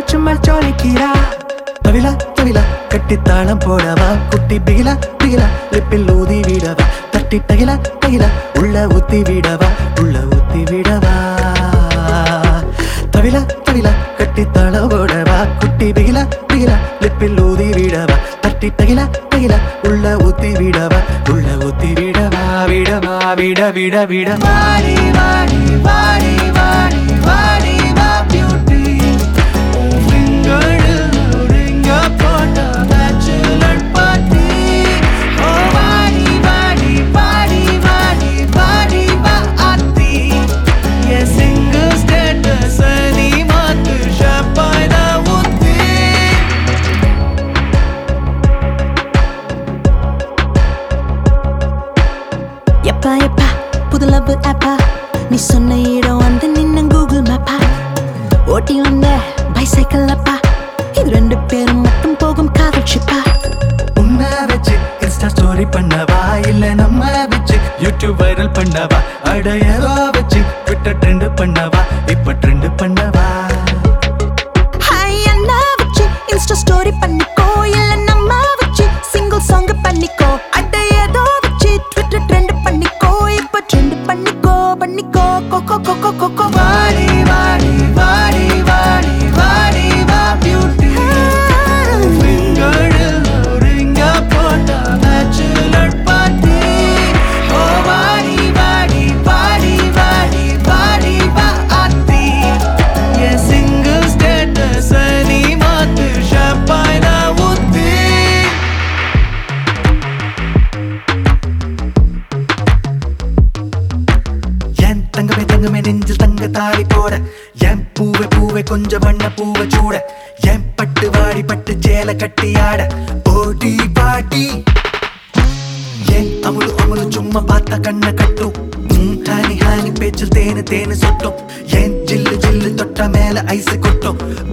சும்மா ஜோலிக்கிறா தவிலா தவிலா கட்டி தாளம் போடவா குட்டி பிகிலா பிகிலா லிப்பில் ஊதி விடவா தட்டி தகிலா தகிலா உள்ள ஊத்தி விடவா உள்ள ஊத்தி விடவா தவிலா தவிலா கட்டி தாளம் போடவா குட்டி பிகிலா பிகிலா லிப்பில் ஊதி விடவா தட்டி தகிலா தகிலா உள்ள ஊத்தி விடவா உள்ள ஊத்தி விடவா விடவா விட விட விட வாடி வாடி வாடி வாடி வாடி வா பியூட்டி உங்கள் ஒருங்க போட்ட bachelor party. ஓ வாடி வாடி வாடி வாடி வாடி வா ஆத்தி. என் single status அ நீ மாத்து champagne அ ஊத்தி. எப்பா எப்பா புது லவ் ஆப்பா நீ சொன்ன இடம் வந்து நின்ன கூகுள் மேப்பா ஓட்டி வந்த பைசைக்கிள் அப்பா இது ரெண்டு பேரும் மட்டும் போகும் காதல் ஷிப்பா உன்னை வச்சு இன்ஸ்டா ஸ்டோரி பண்ணவா இல்ல நம்ம வச்சு யூடியூப் வைரல் பண்ணவா அடையவா வச்சு ட்விட்டர் ட்ரெண்ட் பண்ணவா இப்ப ட்ரெண்ட் பண்ணவா ஹாய் அண்ணா வச்சு இன்ஸ்டா ஸ்டோரி பண்ணிக்கோ இல்ல நம்ம வச்சு சிங்கிள் சாங் பண்ணிக்கோ அட ஏதோ வச்சு ட்விட்டர் ட்ரெண்ட் பண்ணிக்கோ இப்ப ட்ரெண்ட் பண்ணிக்கோ பண்ணிக்கோ கொக்கோ கொக்கோ கொக்கோ வாடி வாடி வாடி வாடி வாடி வா பியூட்டி ஃபிங்கரில் ரிங்க போட்ட பேச்சுலர் பார்ட்டி ஓ வாடி வாடி வாடி வாடி வாடி வா ஆத்தி என் சிங்கிள் ஸ்டேட்டஸ் நீ மாத்து ஷாம்பாய்னா ஊத்தி என் தங்கமே தங்கமே நெஞ்சில் தங்க தாலி போட என் பூவே பூவே கொஞ்சம் வண்ண பூவை சூட என் பட்டு வாடி பட்டு சேல கட்டி ஆட போட்டி பாட்டி என் அமுலு அமுலு சும்மா பார்த்தா கண்ணை கட்டும் ம், ஹானி ஹானி பேச்சில் தேனு தேனு சொட்டும் என் ஜில்லு ஜில்லு தொட்ட மேல ஐஸ் கொட்டும்